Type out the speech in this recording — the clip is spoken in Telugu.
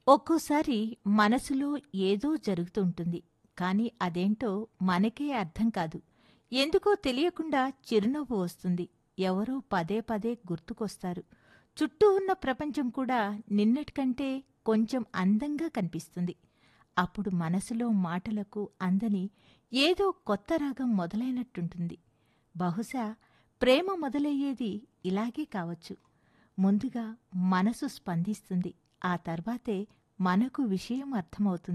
ఒక్కోసారి మనసులో ఏదో జరుగుతుంటుంది కానీ అదేంటో మనకే అర్థం కాదు ఎందుకో తెలియకుండా చిరునవ్వు వస్తుంది ఎవరో పదే పదే గుర్తుకొస్తారు చుట్టూ ఉన్న ప్రపంచం కూడా నిన్నటికంటే కొంచెం అందంగా కనిపిస్తుంది అప్పుడు మనసులో మాటలకు అందని ఏదో కొత్త రాగం మొదలైనట్టుంటుంది బహుశా ప్రేమ మొదలయ్యేది ఇలాగే కావచ్చు ముందుగా మనసు స్పందిస్తుంది ఆ తర్వాతే మనకు విషయం అర్థమవుతుంది